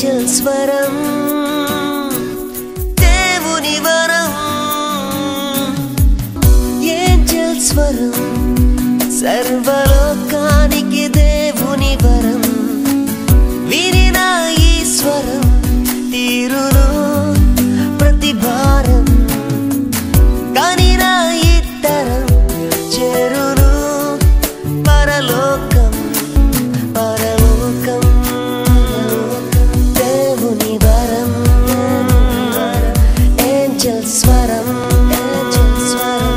Angel స్వరం దేవుని వరం ఏంజల్ స్వరం సర్వలోకానికి దేవుని వరం వినిన ఈ స్వరం తీరును ప్రతి భారం కనిన ఇద్దరం చేరును పరలోకం పరలోకం దేవుని వరం ఏంజల్ స్వరం ఏంజల్ స్వరం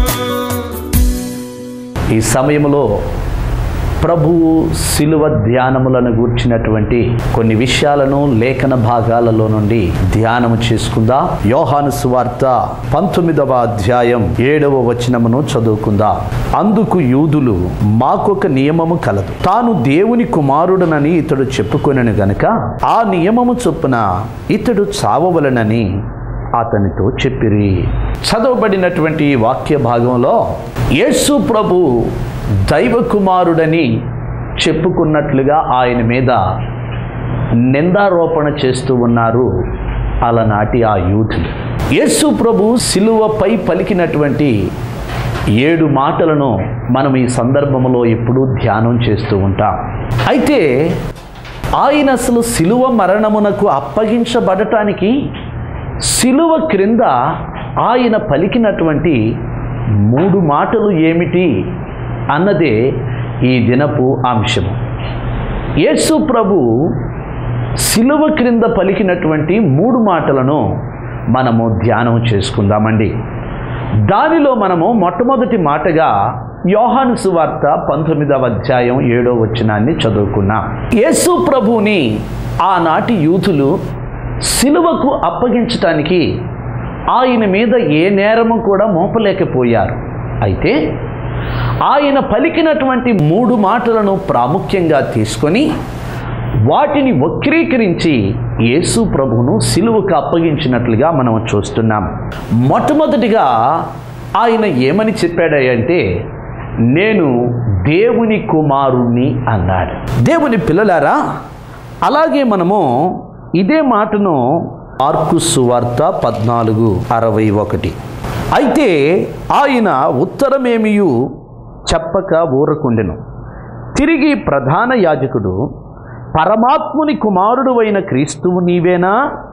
ఈ సమయంలో ప్రభువు శిలువ ధ్యానములను గూర్చినటువంటి కొన్ని విషయాలను లేఖన భాగాలలో నుండి ధ్యానము చేసుకుందా యోహాను సువార్త పంతొమ్మిదవ అధ్యాయం ఏడవ వచనమును చదువుకుందా అందుకు యూదులు మాకొక నియమము కలదు తాను దేవుని కుమారుడనని ఇతడు చెప్పుకొనను గనుక ఆ నియమము చొప్పున ఇతడు చావవలనని అతనితో చెప్పిరి చదవబడినటువంటి ఈ వాక్య భాగంలో యేసు ప్రభు దైవ కుమారుడని చెప్పుకున్నట్లుగా ఆయన మీద నిందారోపణ చేస్తూ ఉన్నారు అలనాటి ఆ యూతులు యేసు ప్రభు శిలువపై పలికినటువంటి ఏడు మాటలను మనం ఈ సందర్భంలో ఎప్పుడూ ధ్యానం చేస్తూ ఉంటాం అయితే ఆయన అసలు శిలువ మరణమునకు అప్పగించబడటానికి శిలువ క్రింద ఆయన పలికినటువంటి మూడు మాటలు ఏమిటి అన్నదే ఈ దినపు అంశము యేసు ప్రభు శిలువ క్రింద పలికినటువంటి మూడు మాటలను మనము ధ్యానం చేసుకుందామండి దానిలో మనము మొట్టమొదటి మాటగా యోహాను సువార్త పంతొమ్మిదవ అధ్యాయం ఏడో వచనాన్ని చదువుకున్నాం యేసు ప్రభువుని ఆనాటి యూతులు శిలువకు అప్పగించటానికి ఆయన మీద ఏ నేరము కూడా మోపలేకపోయారు అయితే ఆయన పలికినటువంటి మూడు మాటలను ప్రాముఖ్యంగా తీసుకొని వాటిని వక్రీకరించి యేసు ప్రభువును సిలువకు అప్పగించినట్లుగా మనం చూస్తున్నాం మొట్టమొదటిగా ఆయన ఏమని చెప్పాడంటే నేను దేవుని కుమారుణ్ణి అన్నాడు దేవుని పిల్లలారా అలాగే మనము ఇదే మాటను మార్కు సువార్త పద్నాలుగు అరవై ఒకటి అయితే ఆయన ఉత్తరమేమియు చెప్పక ఊరకుండెను తిరిగి ప్రధాన యాజకుడు పరమాత్ముని కుమారుడు అయిన క్రీస్తువు నీవేనా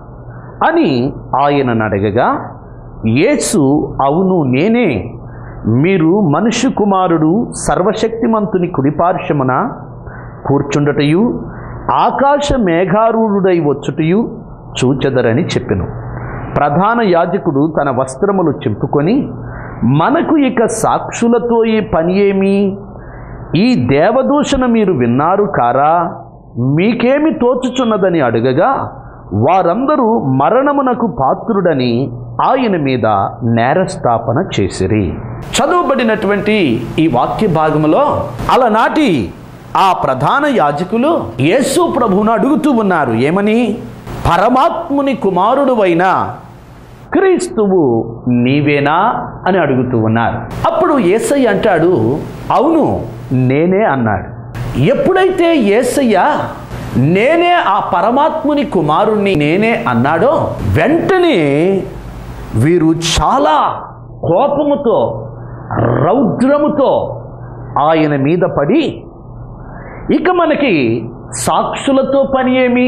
అని ఆయనను అడగగా యేసు అవును నేనే మీరు మనుష్య కుమారుడు సర్వశక్తిమంతుని కుడిపార్శ్వమున కూర్చుండటయు ఆకాశ మేఘారూఢుడై వచ్చుటయు చూచెదరని చెప్పెను ప్రధాన యాజకుడు తన వస్త్రములు చింపుకొని మనకు ఇక సాక్షులతో ఈ పని ఏమి ఈ దేవదూషణ మీరు విన్నారు కారా మీకేమి తోచుచున్నదని అడగగా వారందరూ మరణమునకు పాత్రుడని ఆయన మీద నేరస్థాపన చేసిరి చదువుబడినటువంటి ఈ వాక్య భాగములో అలనాటి ఆ ప్రధాన యాజకులు యేసు ప్రభువును అడుగుతూ ఉన్నారు ఏమని పరమాత్ముని కుమారుడు అయిన క్రీస్తువు నీవేనా అని అడుగుతూ ఉన్నారు అప్పుడు ఏసయ్య అంటాడు అవును నేనే అన్నాడు ఎప్పుడైతే ఏసయ్య నేనే ఆ పరమాత్ముని కుమారుణ్ణి నేనే అన్నాడో వెంటనే వీరు చాలా కోపముతో రౌద్రముతో ఆయన మీద పడి ఇక మనకి సాక్షులతో పని ఏమి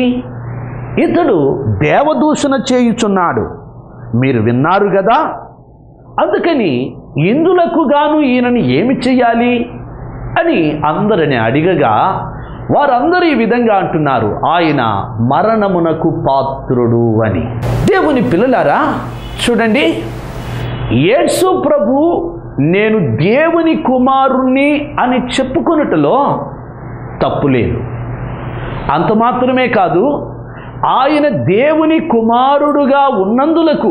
ఇతడు దేవదూషణ చేయుచున్నాడు మీరు విన్నారు కదా అందుకని ఇందులకు గాను ఈయనని ఏమి చెయ్యాలి అని అందరిని అడిగగా వారందరూ ఈ విధంగా అంటున్నారు ఆయన మరణమునకు పాత్రుడు అని దేవుని పిల్లలారా చూడండి యేసు ప్రభు నేను దేవుని కుమారుణ్ణి అని చెప్పుకొనుటలో తప్పు లేదు అంత మాత్రమే కాదు ఆయన దేవుని కుమారుడుగా ఉన్నందులకు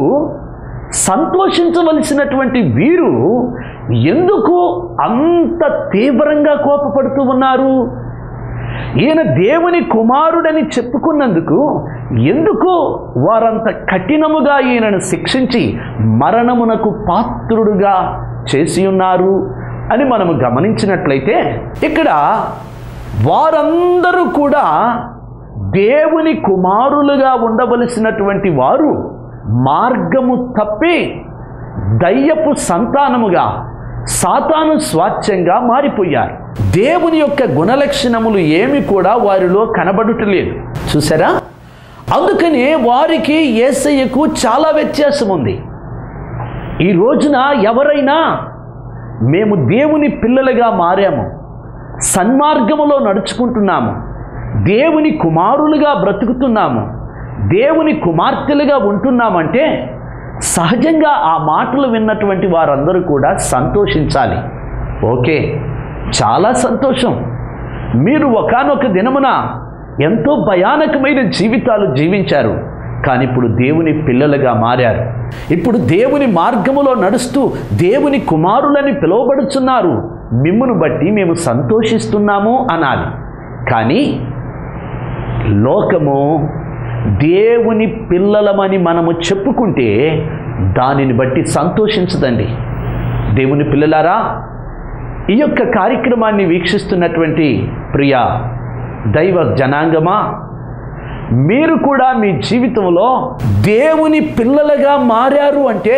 సంతోషించవలసినటువంటి వీరు ఎందుకు అంత తీవ్రంగా కోపపడుతూ ఉన్నారు ఈయన దేవుని కుమారుడని చెప్పుకున్నందుకు ఎందుకు వారంత కఠినముగా ఈయనను శిక్షించి మరణమునకు పాత్రుడుగా చేసి ఉన్నారు అని మనము గమనించినట్లయితే ఇక్కడ వారందరూ కూడా దేవుని కుమారులుగా ఉండవలసినటువంటి వారు మార్గము తప్పి దయ్యపు సంతానముగా సాతాను స్వాచ్ఛంగా మారిపోయారు దేవుని యొక్క గుణలక్షణములు ఏమి కూడా వారిలో కనబడుటలేదు చూసారా అందుకనే వారికి ఏసయ్యకు చాలా వ్యత్యాసం ఉంది ఈ రోజున ఎవరైనా మేము దేవుని పిల్లలుగా మారాము సన్మార్గములో నడుచుకుంటున్నాము దేవుని కుమారులుగా బ్రతుకుతున్నాము దేవుని కుమార్తెలుగా ఉంటున్నామంటే సహజంగా ఆ మాటలు విన్నటువంటి వారందరూ కూడా సంతోషించాలి ఓకే చాలా సంతోషం మీరు ఒకానొక దినమున ఎంతో భయానకమైన జీవితాలు జీవించారు కానీ ఇప్పుడు దేవుని పిల్లలుగా మారారు ఇప్పుడు దేవుని మార్గములో నడుస్తూ దేవుని కుమారులని పిలువబడుచున్నారు మిమ్మును బట్టి మేము సంతోషిస్తున్నాము అనాలి కానీ లోకము దేవుని పిల్లలమని మనము చెప్పుకుంటే దానిని బట్టి సంతోషించదండి దేవుని పిల్లలారా ఈ యొక్క కార్యక్రమాన్ని వీక్షిస్తున్నటువంటి ప్రియ దైవ జనాంగమా మీరు కూడా మీ జీవితంలో దేవుని పిల్లలుగా మారారు అంటే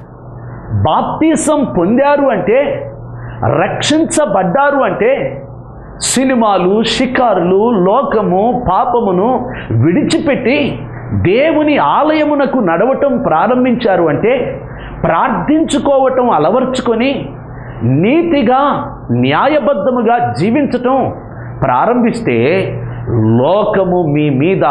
బాప్తీసం పొందారు అంటే రక్షించబడ్డారు అంటే సినిమాలు షికారులు లోకము పాపమును విడిచిపెట్టి దేవుని ఆలయమునకు నడవటం ప్రారంభించారు అంటే ప్రార్థించుకోవటం అలవర్చుకొని నీతిగా న్యాయబద్ధముగా జీవించటం ప్రారంభిస్తే లోకము మీ మీద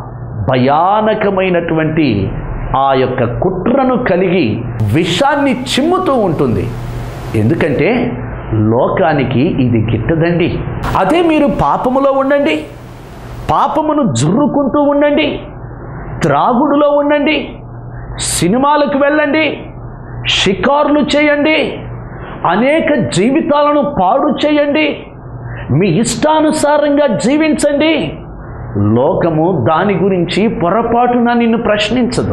భయానకమైనటువంటి ఆ యొక్క కుట్రను కలిగి విషాన్ని చిమ్ముతూ ఉంటుంది ఎందుకంటే లోకానికి ఇది గిట్టదండి అదే మీరు పాపములో ఉండండి పాపమును జుర్రుకుంటూ ఉండండి త్రాగుడులో ఉండండి సినిమాలకు వెళ్ళండి షికార్లు చేయండి అనేక జీవితాలను పాడు చేయండి మీ ఇష్టానుసారంగా జీవించండి లోకము దాని గురించి పొరపాటున నిన్ను ప్రశ్నించదు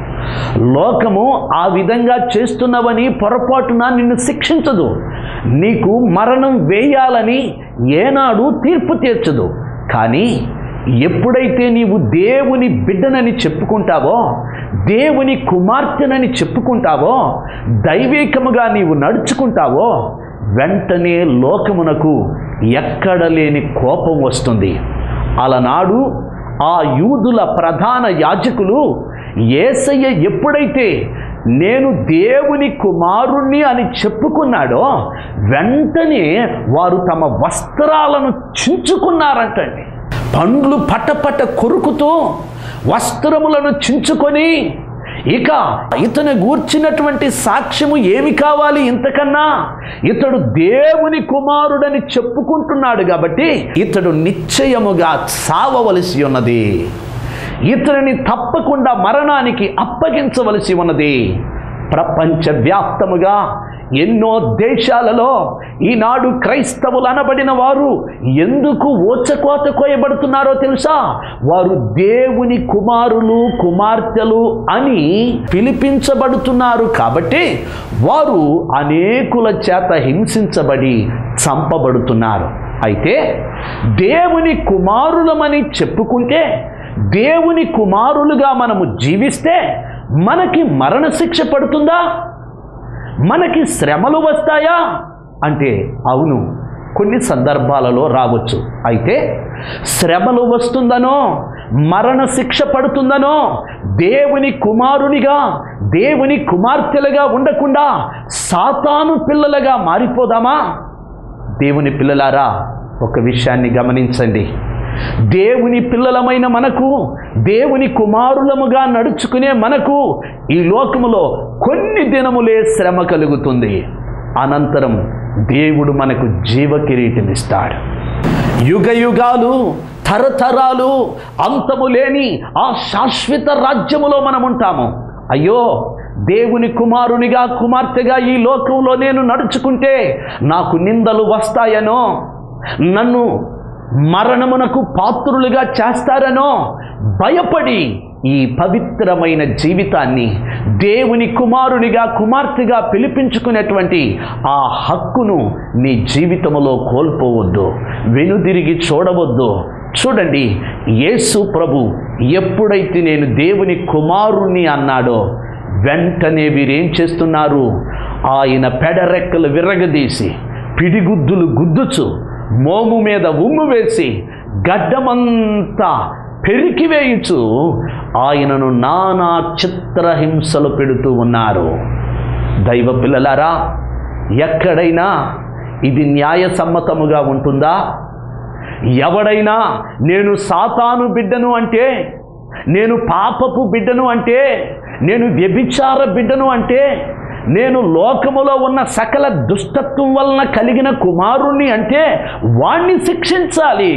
లోకము ఆ విధంగా చేస్తున్నవని పొరపాటున నిన్ను శిక్షించదు నీకు మరణం వేయాలని ఏనాడు తీర్పు తీర్చదు కానీ ఎప్పుడైతే నీవు దేవుని బిడ్డనని చెప్పుకుంటావో దేవుని కుమార్తెనని చెప్పుకుంటావో దైవేకముగా నీవు నడుచుకుంటావో వెంటనే లోకమునకు ఎక్కడ లేని కోపం వస్తుంది అలనాడు ఆ యూదుల ప్రధాన యాజకులు ఏసయ్య ఎప్పుడైతే నేను దేవుని కుమారుణ్ణి అని చెప్పుకున్నాడో వెంటనే వారు తమ వస్త్రాలను చించుకున్నారంటండి పండ్లు పట్టపట్ట కొరుకుతూ వస్త్రములను చించుకొని ఇక ఇతను గూర్చినటువంటి సాక్ష్యము ఏమి కావాలి ఇంతకన్నా ఇతడు దేవుని కుమారుడని చెప్పుకుంటున్నాడు కాబట్టి ఇతడు నిశ్చయముగా సావవలసి ఉన్నది ఇతనిని తప్పకుండా మరణానికి అప్పగించవలసి ఉన్నది ప్రపంచవ్యాప్తముగా ఎన్నో దేశాలలో ఈనాడు క్రైస్తవులు అనబడిన వారు ఎందుకు ఓచకోత కోయబడుతున్నారో తెలుసా వారు దేవుని కుమారులు కుమార్తెలు అని పిలిపించబడుతున్నారు కాబట్టి వారు అనేకుల చేత హింసించబడి చంపబడుతున్నారు అయితే దేవుని కుమారులమని చెప్పుకుంటే దేవుని కుమారులుగా మనము జీవిస్తే మనకి మరణశిక్ష పడుతుందా మనకి శ్రమలు వస్తాయా అంటే అవును కొన్ని సందర్భాలలో రావచ్చు అయితే శ్రమలు వస్తుందనో మరణ శిక్ష పడుతుందనో దేవుని కుమారునిగా దేవుని కుమార్తెలుగా ఉండకుండా సాతాను పిల్లలుగా మారిపోదామా దేవుని పిల్లలారా ఒక విషయాన్ని గమనించండి దేవుని పిల్లలమైన మనకు దేవుని కుమారులముగా నడుచుకునే మనకు ఈ లోకములో కొన్ని దినములే శ్రమ కలుగుతుంది అనంతరం దేవుడు మనకు జీవ కిరీటం ఇస్తాడు యుగ యుగాలు తరతరాలు అంతము లేని ఆ శాశ్వత రాజ్యములో మనం ఉంటాము అయ్యో దేవుని కుమారునిగా కుమార్తెగా ఈ లోకంలో నేను నడుచుకుంటే నాకు నిందలు వస్తాయనో నన్ను మరణమునకు పాత్రులుగా చేస్తారనో భయపడి ఈ పవిత్రమైన జీవితాన్ని దేవుని కుమారునిగా కుమార్తెగా పిలిపించుకునేటువంటి ఆ హక్కును నీ జీవితంలో కోల్పోవద్దు వెనుదిరిగి చూడవద్దు చూడండి యేసు ప్రభు ఎప్పుడైతే నేను దేవుని కుమారుణ్ణి అన్నాడో వెంటనే వీరేం చేస్తున్నారు ఆయన పెడరెక్కలు విరగదీసి పిడిగుద్దులు గుద్దుచు మోము మీద ఉమ్ము వేసి గడ్డమంతా పెరికి వేయించు ఆయనను నానా చిత్రహింసలు పెడుతూ ఉన్నారు దైవ పిల్లలారా ఎక్కడైనా ఇది న్యాయసమ్మతముగా ఉంటుందా ఎవడైనా నేను సాతాను బిడ్డను అంటే నేను పాపపు బిడ్డను అంటే నేను వ్యభిచార బిడ్డను అంటే నేను లోకములో ఉన్న సకల దుష్టత్వం వలన కలిగిన కుమారుణ్ణి అంటే వాణ్ణి శిక్షించాలి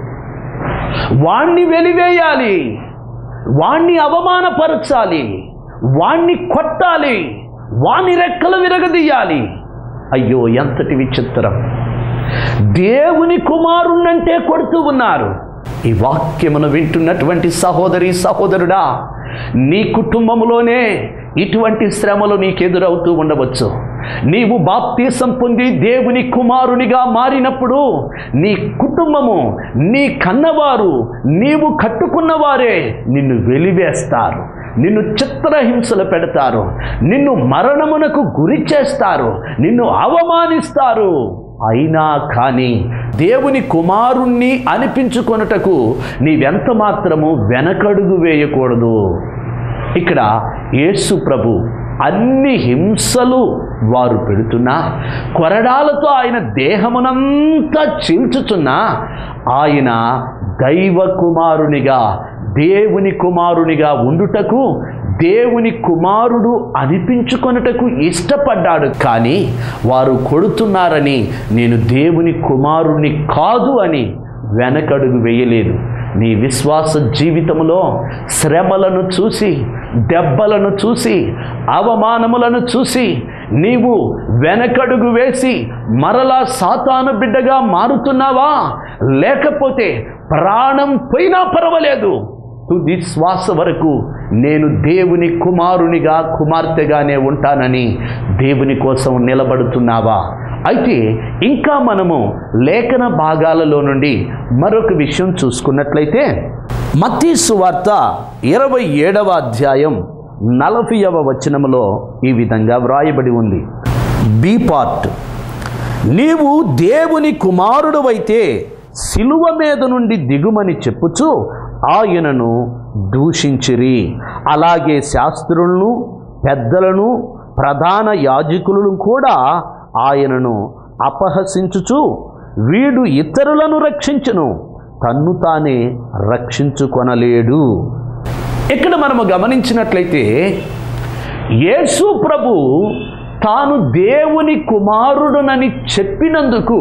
వాణ్ణి వెలివేయాలి వాణ్ణి అవమానపరచాలి వాణ్ణి కొట్టాలి వాణ్ణి రెక్కలు విరగదీయాలి అయ్యో ఎంతటి విచిత్రం దేవుని కుమారుణ్ణంటే కొడుతూ ఉన్నారు ఈ వాక్యమును వింటున్నటువంటి సహోదరి సహోదరుడా నీ కుటుంబములోనే ఇటువంటి శ్రమలు నీకెదురవుతూ ఉండవచ్చు నీవు బాప్తీసం పొంది దేవుని కుమారునిగా మారినప్పుడు నీ కుటుంబము నీ కన్నవారు నీవు కట్టుకున్నవారే నిన్ను వెలివేస్తారు నిన్ను చిత్రహింసలు పెడతారు నిన్ను మరణమునకు గురి చేస్తారు నిన్ను అవమానిస్తారు అయినా కానీ దేవుని కుమారుణ్ణి అనిపించుకొనుటకు నీవెంత మాత్రము వెనకడుగు వేయకూడదు ఇక్కడ యేసు ప్రభు అన్ని హింసలు వారు పెడుతున్నా కొరడాలతో ఆయన దేహమునంతా చీల్చుచున్నా ఆయన దైవ కుమారునిగా దేవుని కుమారునిగా ఉండుటకు దేవుని కుమారుడు అనిపించుకొనుటకు ఇష్టపడ్డాడు కానీ వారు కొడుతున్నారని నేను దేవుని కుమారుణ్ణి కాదు అని వెనకడుగు వేయలేదు నీ విశ్వాస జీవితంలో శ్రమలను చూసి దెబ్బలను చూసి అవమానములను చూసి నీవు వెనకడుగు వేసి మరలా సాతాను బిడ్డగా మారుతున్నావా లేకపోతే ప్రాణం పోయినా పర్వాలేదు తుది శ్వాస వరకు నేను దేవుని కుమారునిగా కుమార్తెగానే ఉంటానని దేవుని కోసం నిలబడుతున్నావా అయితే ఇంకా మనము లేఖన భాగాలలో నుండి మరొక విషయం చూసుకున్నట్లయితే మత్తీసు వార్త ఇరవై ఏడవ అధ్యాయం నలభైవ వచనములో ఈ విధంగా వ్రాయబడి ఉంది బి పార్ట్ నీవు దేవుని కుమారుడువైతే శిలువ మీద నుండి దిగుమని చెప్పుచు ఆయనను దూషించిరి అలాగే శాస్త్రులను పెద్దలను ప్రధాన యాజకులను కూడా ఆయనను అపహసించుచు వీడు ఇతరులను రక్షించును తన్ను తానే రక్షించుకొనలేడు ఇక్కడ మనము గమనించినట్లయితే యేసు ప్రభు తాను దేవుని కుమారుడునని చెప్పినందుకు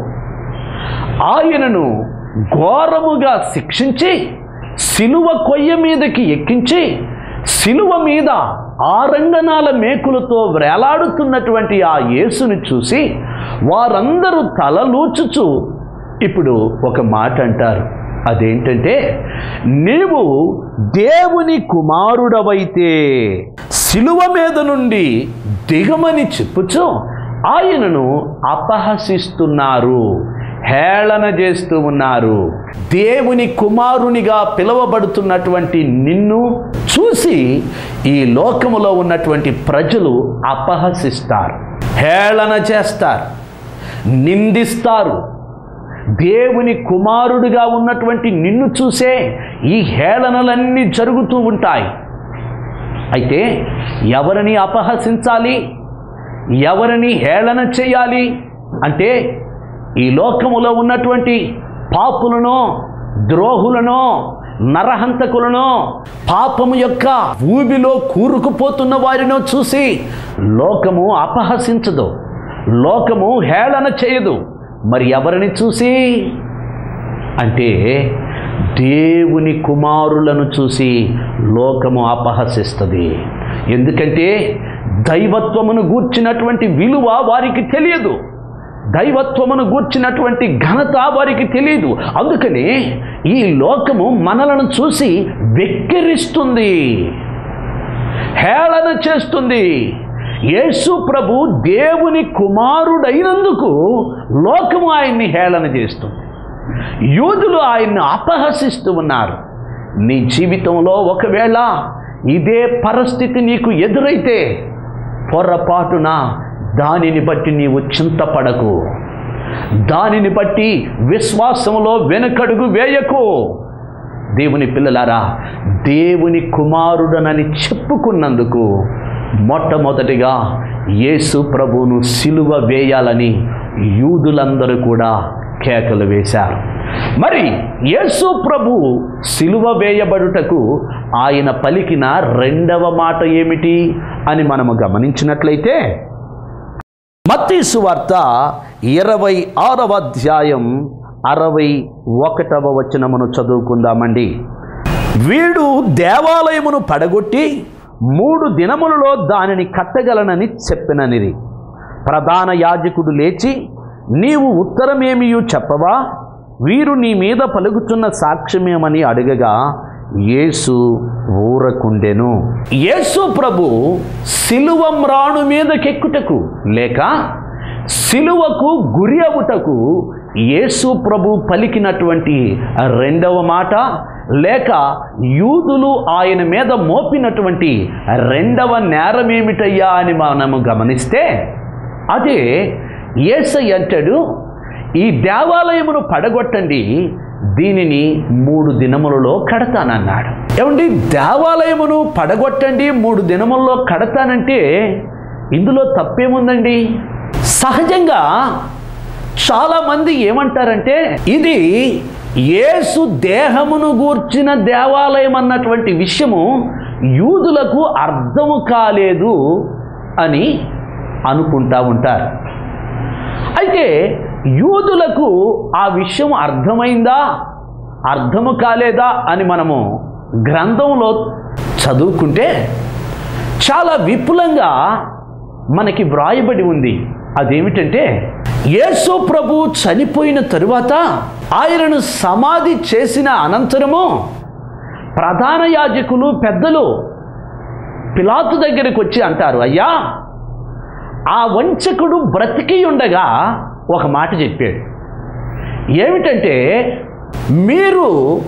ఆయనను ఘోరముగా శిక్షించి శిలువ కొయ్య మీదకి ఎక్కించి శిలువ మీద ఆరంగనాల మేకులతో వేలాడుతున్నటువంటి ఆ యేసుని చూసి వారందరూ తలలూచుచు ఇప్పుడు ఒక మాట అంటారు అదేంటంటే నీవు దేవుని కుమారుడవైతే శిలువ మీద నుండి దిగమని చెప్పుచు ఆయనను అపహసిస్తున్నారు హేళన చేస్తూ ఉన్నారు దేవుని కుమారునిగా పిలువబడుతున్నటువంటి నిన్ను చూసి ఈ లోకములో ఉన్నటువంటి ప్రజలు అపహసిస్తారు హేళన చేస్తారు నిందిస్తారు దేవుని కుమారుడిగా ఉన్నటువంటి నిన్ను చూసే ఈ హేళనలన్నీ జరుగుతూ ఉంటాయి అయితే ఎవరిని అపహసించాలి ఎవరిని హేళన చేయాలి అంటే ఈ లోకములో ఉన్నటువంటి పాపులను ద్రోహులను నరహంతకులను పాపము యొక్క ఊబిలో కూరుకుపోతున్న వారినో చూసి లోకము అపహసించదు లోకము హేళన చేయదు మరి ఎవరిని చూసి అంటే దేవుని కుమారులను చూసి లోకము అపహసిస్తుంది ఎందుకంటే దైవత్వమును గూర్చినటువంటి విలువ వారికి తెలియదు దైవత్వమును గూర్చినటువంటి ఘనత వారికి తెలియదు అందుకని ఈ లోకము మనలను చూసి వెక్కిరిస్తుంది హేళన చేస్తుంది యేసు ప్రభు దేవుని కుమారుడైనందుకు లోకము ఆయన్ని హేళన చేస్తుంది యూదులు ఆయన్ని అపహసిస్తూ ఉన్నారు నీ జీవితంలో ఒకవేళ ఇదే పరిస్థితి నీకు ఎదురైతే పొరపాటున దానిని బట్టి నీవు చింతపడకు దానిని బట్టి విశ్వాసంలో వెనుకడుగు వేయకు దేవుని పిల్లలారా దేవుని కుమారుడనని చెప్పుకున్నందుకు మొట్టమొదటిగా యేసు ప్రభువును సిలువ వేయాలని యూదులందరూ కూడా కేకలు వేశారు మరి యేసు ప్రభు సిలువ వేయబడుటకు ఆయన పలికిన రెండవ మాట ఏమిటి అని మనము గమనించినట్లయితే మత్తీసు వార్త ఇరవై ఆరవ అధ్యాయం అరవై ఒకటవ వచనమును చదువుకుందామండి వీడు దేవాలయమును పడగొట్టి మూడు దినములలో దానిని కట్టగలనని చెప్పిననిది ప్రధాన యాజకుడు లేచి నీవు ఉత్తరమేమియు చెప్పవా వీరు నీ మీద పలుకుతున్న సాక్ష్యమేమని అడగగా యేసు ఊరకుండెను యేసు ప్రభు సిలువ మ్రాణు మీదకెక్కుటకు లేక సిలువకు గురి అవుటకు యేసు ప్రభు పలికినటువంటి రెండవ మాట లేక యూదులు ఆయన మీద మోపినటువంటి రెండవ నేరం ఏమిటయ్యా అని మనము గమనిస్తే అదే ఏసై అంటాడు ఈ దేవాలయమును పడగొట్టండి దీనిని మూడు దినములలో కడతానన్నాడు ఏమండి దేవాలయమును పడగొట్టండి మూడు దినములలో కడతానంటే ఇందులో తప్పేముందండి సహజంగా చాలామంది ఏమంటారంటే ఇది యేసు దేహమును గూర్చిన దేవాలయం అన్నటువంటి విషయము యూదులకు అర్థము కాలేదు అని అనుకుంటా ఉంటారు అయితే యూదులకు ఆ విషయం అర్థమైందా అర్థము కాలేదా అని మనము గ్రంథంలో చదువుకుంటే చాలా విపులంగా మనకి వ్రాయబడి ఉంది అదేమిటంటే యేసు ప్రభు చనిపోయిన తరువాత ఆయనను సమాధి చేసిన అనంతరము ప్రధాన యాజకులు పెద్దలు పిలాతు దగ్గరికి వచ్చి అంటారు అయ్యా ఆ వంచకుడు బ్రతికి ఉండగా ఒక మాట చెప్పాడు ఏమిటంటే మీరు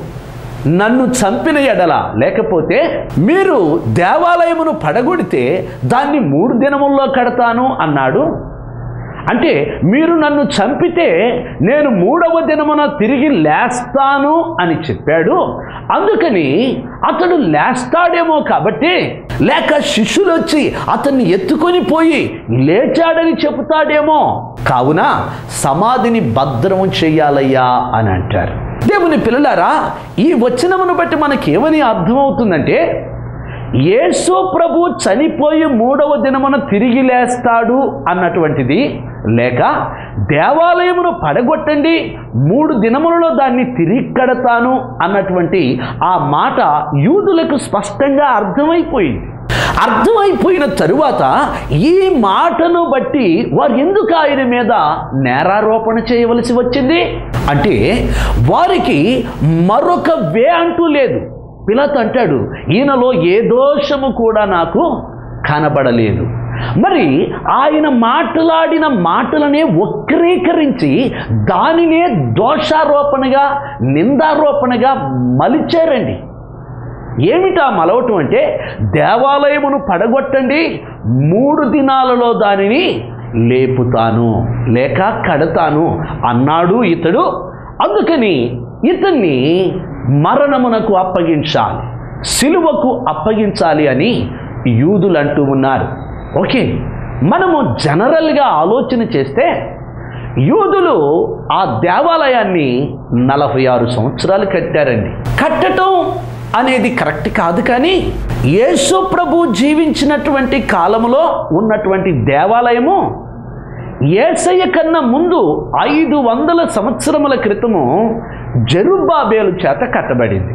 నన్ను చంపిన ఎడల లేకపోతే మీరు దేవాలయమును పడగొడితే దాన్ని మూడు దినముల్లో కడతాను అన్నాడు అంటే మీరు నన్ను చంపితే నేను మూడవ దినమున తిరిగి లేస్తాను అని చెప్పాడు అందుకని అతడు లేస్తాడేమో కాబట్టి లేక శిష్యులు వచ్చి అతన్ని ఎత్తుకొని పోయి లేచాడని చెబుతాడేమో కావున సమాధిని భద్రము చెయ్యాలయ్యా అని అంటారు దేవుని పిల్లలారా ఈ వచనమును బట్టి మనకేమని అర్థమవుతుందంటే యేసు ప్రభు చనిపోయి మూడవ దినమున తిరిగి లేస్తాడు అన్నటువంటిది లేక దేవాలయమును పడగొట్టండి మూడు దినములలో దాన్ని తిరిగి కడతాను అన్నటువంటి ఆ మాట యూదులకు స్పష్టంగా అర్థమైపోయింది అర్థమైపోయిన తరువాత ఈ మాటను బట్టి వారు ఎందుకు ఆయన మీద నేరారోపణ చేయవలసి వచ్చింది అంటే వారికి మరొక వే అంటూ లేదు పిలత్ అంటాడు ఈయనలో ఏ దోషము కూడా నాకు కనబడలేదు మరి ఆయన మాట్లాడిన మాటలనే వక్రీకరించి దానినే దోషారోపణగా నిందారోపణగా మలిచారండి ఏమిటా మలవటం అంటే దేవాలయమును పడగొట్టండి మూడు దినాలలో దానిని లేపుతాను లేక కడతాను అన్నాడు ఇతడు అందుకని ఇతన్ని మరణమునకు అప్పగించాలి సిలువకు అప్పగించాలి అని యూదులు అంటూ ఉన్నారు ఓకే మనము జనరల్గా ఆలోచన చేస్తే యూదులు ఆ దేవాలయాన్ని నలభై ఆరు సంవత్సరాలు కట్టారండి కట్టడం అనేది కరెక్ట్ కాదు కానీ యేసు ప్రభు జీవించినటువంటి కాలంలో ఉన్నటువంటి దేవాలయము ఏసయ్య కన్నా ముందు ఐదు వందల సంవత్సరముల క్రితము జరుబ్బాబేలు చేత కట్టబడింది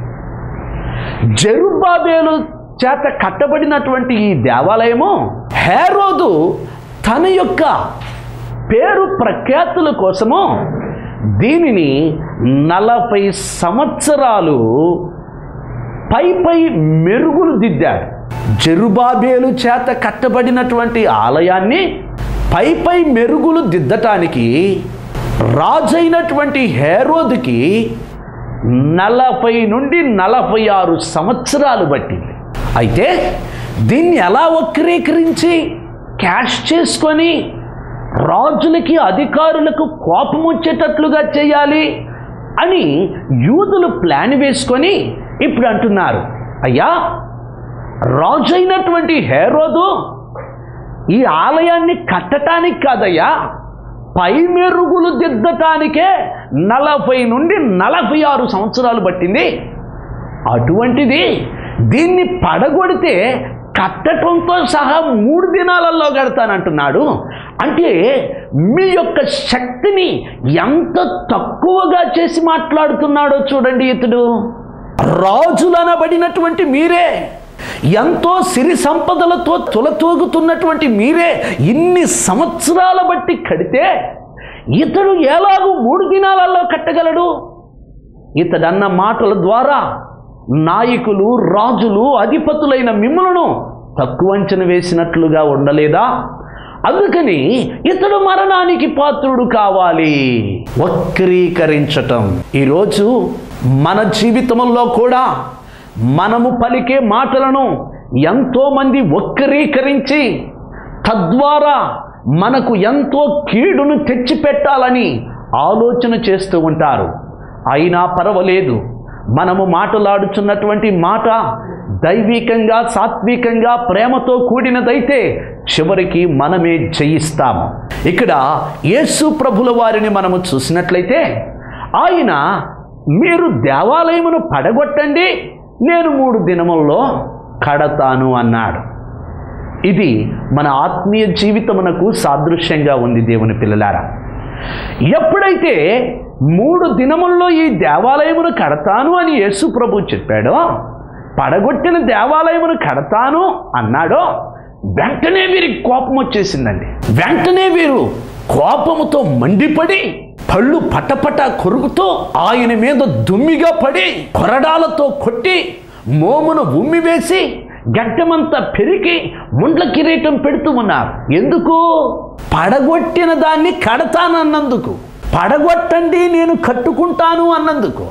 జరుబ్బాబేలు చేత కట్టబడినటువంటి ఈ దేవాలయము హేరోదు తన యొక్క పేరు ప్రఖ్యాతుల కోసము దీనిని నలభై సంవత్సరాలు పై పై మెరుగులు దిద్దాడు జెరుబాబేలు చేత కట్టబడినటువంటి ఆలయాన్ని పై పై మెరుగులు దిద్దటానికి రాజైనటువంటి హేరోదుకి నలభై నుండి నలభై ఆరు సంవత్సరాలు పట్టింది అయితే దీన్ని ఎలా వక్రీకరించి క్యాష్ చేసుకొని రాజులకి అధికారులకు కోపం వచ్చేటట్లుగా చేయాలి అని యూదులు ప్లాన్ వేసుకొని ఇప్పుడు అంటున్నారు అయ్యా రాజైనటువంటి హేరోదు ఈ ఆలయాన్ని కట్టటానికి కాదయ్యా పై మెరుగులు దిద్దటానికే నలభై నుండి నలభై ఆరు సంవత్సరాలు పట్టింది అటువంటిది దీన్ని పడగొడితే కట్టడంతో సహా మూడు దినాలలో కడతానంటున్నాడు అంటే మీ యొక్క శక్తిని ఎంత తక్కువగా చేసి మాట్లాడుతున్నాడో చూడండి ఇతడు రాజులనబడినటువంటి మీరే ఎంతో సిరి సంపదలతో తులతూగుతున్నటువంటి మీరే ఇన్ని సంవత్సరాల బట్టి కడితే ఇతడు ఎలాగూ మూడు దినాలలో కట్టగలడు ఇతడన్న మాటల ద్వారా నాయకులు రాజులు అధిపతులైన మిమ్మలను తక్కువ అంచనా వేసినట్లుగా ఉండలేదా అందుకని ఇతడు మరణానికి పాత్రుడు కావాలి వక్రీకరించటం ఈరోజు మన జీవితంలో కూడా మనము పలికే మాటలను ఎంతోమంది వక్రీకరించి తద్వారా మనకు ఎంతో కీడును తెచ్చిపెట్టాలని ఆలోచన చేస్తూ ఉంటారు అయినా పర్వాలేదు మనము మాట్లాడుచున్నటువంటి మాట దైవికంగా సాత్వికంగా ప్రేమతో కూడినదైతే చివరికి మనమే జయిస్తాము ఇక్కడ యేసు ప్రభుల వారిని మనము చూసినట్లయితే ఆయన మీరు దేవాలయమును పడగొట్టండి నేను మూడు దినముల్లో కడతాను అన్నాడు ఇది మన ఆత్మీయ జీవితమునకు సాదృశ్యంగా ఉంది దేవుని పిల్లలారా ఎప్పుడైతే మూడు దినముల్లో ఈ దేవాలయమును కడతాను అని యేసు ప్రభు చెప్పాడో పడగొట్టిన దేవాలయమును కడతాను అన్నాడో వెంటనే వీరికి కోపం వచ్చేసిందండి వెంటనే వీరు కోపముతో మండిపడి పళ్ళు పటపట కొరుకుతూ ఆయన మీద దుమ్మిగా పడి కొరడాలతో కొట్టి మోమును ఉమ్మివేసి గడ్డమంతా పెరిగి ముండ్ల కిరీటం పెడుతూ ఉన్నారు ఎందుకు పడగొట్టిన దాన్ని కడతానన్నందుకు పడగొట్టండి నేను కట్టుకుంటాను అన్నందుకు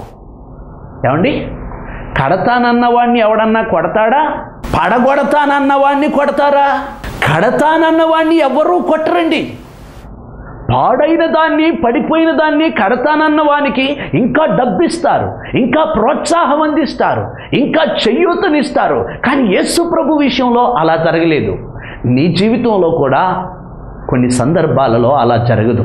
ఏమండి కడతానన్నవాడిని ఎవడన్నా కొడతాడా పడగొడతానన్నవాడిని కొడతారా కడతానన్నవాడిని ఎవరూ కొట్టరండి పాడైన దాన్ని పడిపోయిన దాన్ని కడతానన్న వానికి ఇంకా డబ్బిస్తారు ఇంకా ప్రోత్సాహం అందిస్తారు ఇంకా చెయ్యూతనిస్తారు కానీ యేసు ప్రభు విషయంలో అలా జరగలేదు నీ జీవితంలో కూడా కొన్ని సందర్భాలలో అలా జరగదు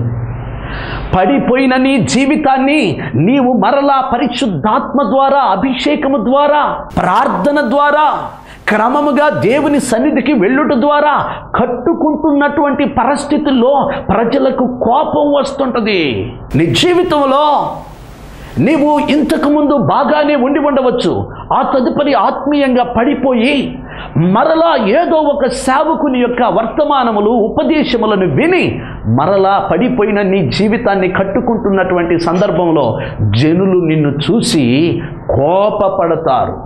పడిపోయిన నీ జీవితాన్ని నీవు మరలా పరిశుద్ధాత్మ ద్వారా అభిషేకము ద్వారా ప్రార్థన ద్వారా క్రమముగా దేవుని సన్నిధికి వెళ్ళుట ద్వారా కట్టుకుంటున్నటువంటి పరిస్థితుల్లో ప్రజలకు కోపం వస్తుంటది నీ జీవితంలో నీవు ఇంతకు ముందు బాగానే ఉండి ఉండవచ్చు ఆ తదుపరి ఆత్మీయంగా పడిపోయి మరలా ఏదో ఒక సేవకుని యొక్క వర్తమానములు ఉపదేశములను విని మరలా పడిపోయిన నీ జీవితాన్ని కట్టుకుంటున్నటువంటి సందర్భంలో జనులు నిన్ను చూసి కోపపడతారు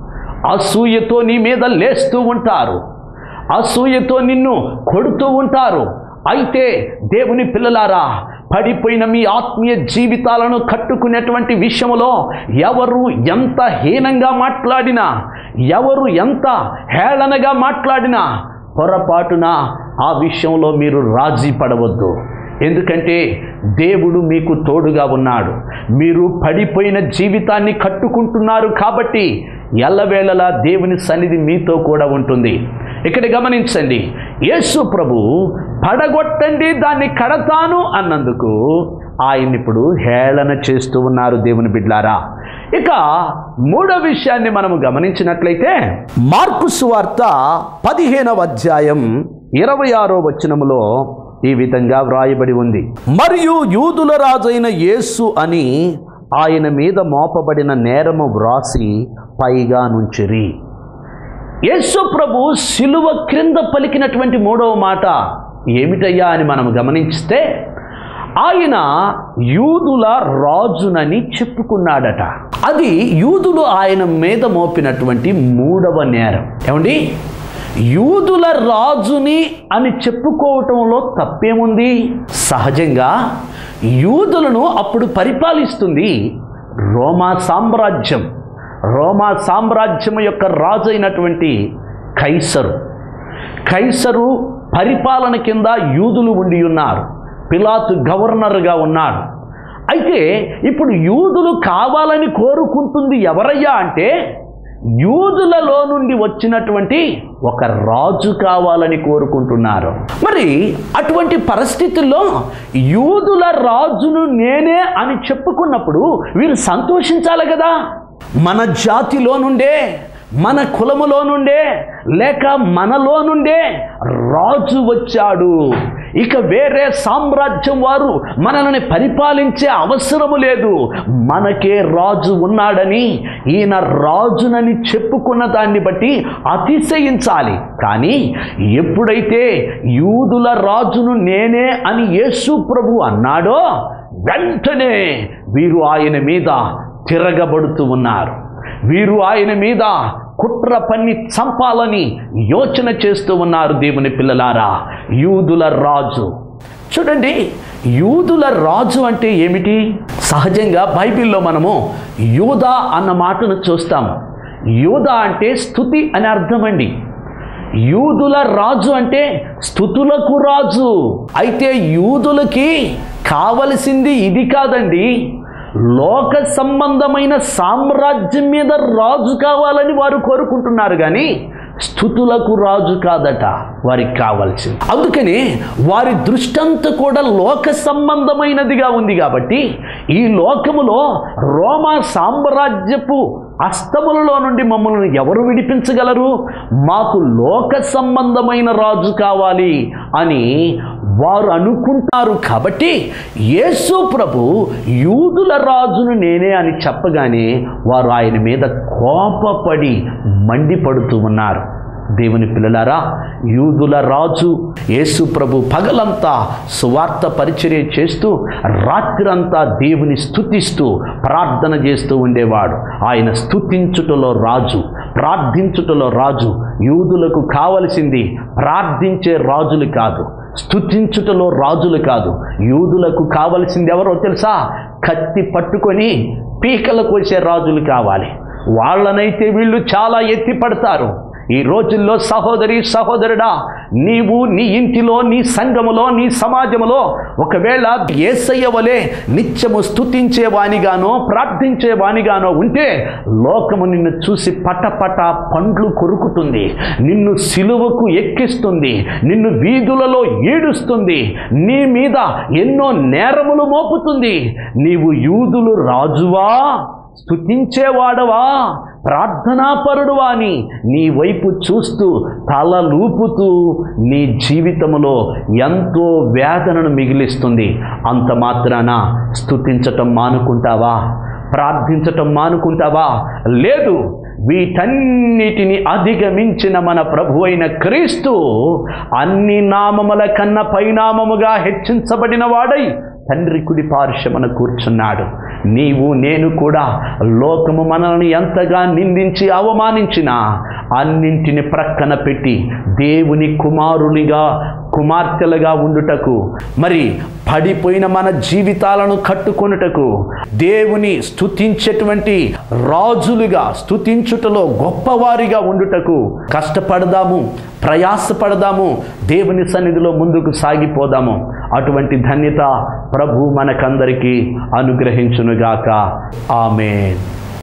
అసూయతో నీ మీద లేస్తూ ఉంటారు అసూయతో నిన్ను కొడుతూ ఉంటారు అయితే దేవుని పిల్లలారా పడిపోయిన మీ ఆత్మీయ జీవితాలను కట్టుకునేటువంటి విషయంలో ఎవరు ఎంత హీనంగా మాట్లాడినా ఎవరు ఎంత హేళనగా మాట్లాడినా పొరపాటున ఆ విషయంలో మీరు రాజీ పడవద్దు ఎందుకంటే దేవుడు మీకు తోడుగా ఉన్నాడు మీరు పడిపోయిన జీవితాన్ని కట్టుకుంటున్నారు కాబట్టి ఎల్లవేళలా దేవుని సన్నిధి మీతో కూడా ఉంటుంది ఇక్కడ గమనించండి యేసు ప్రభు పడగొట్టండి దాన్ని కడతాను అన్నందుకు ఆయన ఇప్పుడు హేళన చేస్తూ ఉన్నారు దేవుని బిడ్లారా ఇక మూడో విషయాన్ని మనము గమనించినట్లయితే మార్కు సువార్త పదిహేనవ అధ్యాయం ఇరవై ఆరో వచనములో ఈ విధంగా వ్రాయబడి ఉంది మరియు యూదుల రాజైన యేసు అని ఆయన మీద మోపబడిన నేరము వ్రాసి పైగా నుంచిరి యేసు ప్రభు శిలువ క్రింద పలికినటువంటి మూడవ మాట ఏమిటయ్యా అని మనం గమనిస్తే ఆయన యూదుల రాజునని చెప్పుకున్నాడట అది యూదులు ఆయన మీద మోపినటువంటి మూడవ నేరం ఏమండి యూదుల రాజుని అని చెప్పుకోవటంలో తప్పేముంది సహజంగా యూదులను అప్పుడు పరిపాలిస్తుంది రోమా సామ్రాజ్యం రోమా సామ్రాజ్యం యొక్క రాజు అయినటువంటి కైసరు కైసరు పరిపాలన కింద యూదులు ఉండి ఉన్నారు పిలాతు గవర్నర్గా ఉన్నాడు అయితే ఇప్పుడు యూదులు కావాలని కోరుకుంటుంది ఎవరయ్యా అంటే యూదులలో నుండి వచ్చినటువంటి ఒక రాజు కావాలని కోరుకుంటున్నారు మరి అటువంటి పరిస్థితుల్లో యూదుల రాజును నేనే అని చెప్పుకున్నప్పుడు వీరు సంతోషించాలి కదా మన జాతిలో నుండే మన కులములో నుండే లేక మనలో నుండే రాజు వచ్చాడు ఇక వేరే సామ్రాజ్యం వారు మనల్ని పరిపాలించే అవసరము లేదు మనకే రాజు ఉన్నాడని ఈయన రాజునని చెప్పుకున్న దాన్ని బట్టి అతిశయించాలి కానీ ఎప్పుడైతే యూదుల రాజును నేనే అని యేసు ప్రభు అన్నాడో వెంటనే వీరు ఆయన మీద తిరగబడుతూ ఉన్నారు వీరు ఆయన మీద కుట్ర పన్ని చంపాలని యోచన చేస్తూ ఉన్నారు దేవుని పిల్లలారా యూదుల రాజు చూడండి యూదుల రాజు అంటే ఏమిటి సహజంగా బైబిల్లో మనము యూదా అన్న మాటను చూస్తాము యూదా అంటే స్థుతి అని అర్థమండి యూదుల రాజు అంటే స్థుతులకు రాజు అయితే యూదులకి కావలసింది ఇది కాదండి లోక సంబంధమైన సామ్రాజ్యం మీద రాజు కావాలని వారు కోరుకుంటున్నారు కానీ స్థుతులకు రాజు కాదట వారికి కావాల్సింది అందుకని వారి దృష్టంతా కూడా లోక సంబంధమైనదిగా ఉంది కాబట్టి ఈ లోకములో రోమా సామ్రాజ్యపు అస్తములలో నుండి మమ్మల్ని ఎవరు విడిపించగలరు మాకు లోక సంబంధమైన రాజు కావాలి అని వారు అనుకుంటారు కాబట్టి యేసు ప్రభు యూదుల రాజును నేనే అని చెప్పగానే వారు ఆయన మీద కోపపడి మండిపడుతూ ఉన్నారు దేవుని పిల్లలారా యూదుల రాజు యేసు ప్రభు పగలంతా సువార్త పరిచర్య చేస్తూ రాత్రంతా దేవుని స్తుతిస్తూ ప్రార్థన చేస్తూ ఉండేవాడు ఆయన స్తుతించుటలో రాజు ప్రార్థించుటలో రాజు యూదులకు కావలసింది ప్రార్థించే రాజులు కాదు స్తుతించుటలో రాజులు కాదు యూదులకు కావలసింది ఎవరో తెలుసా కత్తి పట్టుకొని పీకలు కోసే రాజులు కావాలి వాళ్ళనైతే వీళ్ళు చాలా ఎత్తి పడతారు ఈ రోజుల్లో సహోదరి సహోదరుడా నీవు నీ ఇంటిలో నీ సంఘములో నీ సమాజములో ఒకవేళ ఏసయ్య వలె నిత్యము స్తుతించే వానిగానో ప్రార్థించే వానిగానో ఉంటే లోకము నిన్ను చూసి పటపట పండ్లు కొరుకుతుంది నిన్ను సిలువకు ఎక్కిస్తుంది నిన్ను వీధులలో ఈడుస్తుంది నీ మీద ఎన్నో నేరములు మోపుతుంది నీవు యూదులు రాజువా స్తుతించేవాడవా ప్రార్థనాపరుడువా అని నీ వైపు చూస్తూ తలలూపుతూ నీ జీవితంలో ఎంతో వేదనను మిగిలిస్తుంది అంత మాత్రాన స్తుతించటం మానుకుంటావా ప్రార్థించటం మానుకుంటావా లేదు వీటన్నిటిని అధిగమించిన మన ప్రభు అయిన క్రీస్తు అన్ని నామముల కన్నా పైనామముగా హెచ్చించబడిన వాడై తండ్రి కుడి పార్శ్వమున కూర్చున్నాడు నీవు నేను కూడా లోకము మనల్ని ఎంతగా నిందించి అవమానించినా అన్నింటిని ప్రక్కన పెట్టి దేవుని కుమారునిగా కుమార్తెలుగా ఉండుటకు మరి పడిపోయిన మన జీవితాలను కట్టుకొనుటకు దేవుని స్తుతించేటువంటి రాజులుగా స్తుతించుటలో గొప్పవారిగా ఉండుటకు కష్టపడదాము ప్రయాసపడదాము దేవుని సన్నిధిలో ముందుకు సాగిపోదాము అటువంటి ధన్యత ప్రభు మనకందరికీ అనుగ్రహించునుగాక ఆమె